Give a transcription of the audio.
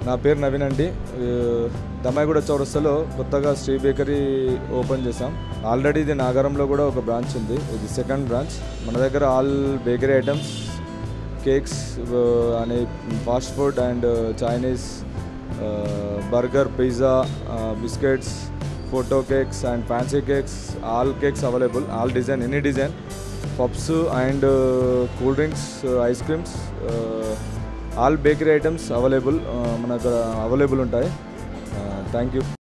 నా పేరు నవీన్ అండి ఆ, దమ్మాయిగూడ చౌరస్తాలో కొత్తగా శ్రీ బేకరీ ఓపెన్ చేసాం ఆల్రెడీ ఇది నాగారంలో కూడా ఒక బ్రాంచ్ ఉంది ఇది సెకండ్ బ్రాంచ్ మన దగ్గర ఆల్ బేకరీ ఐటమ్స్ కేక్స్ అనే fast food and Chinese burger pizza biscuits photo cakes and fancy cakes all cakes available all design any design puffs and cool drinks ice creams all bakery items available మన దగ్గర available ఉంటాయి thank you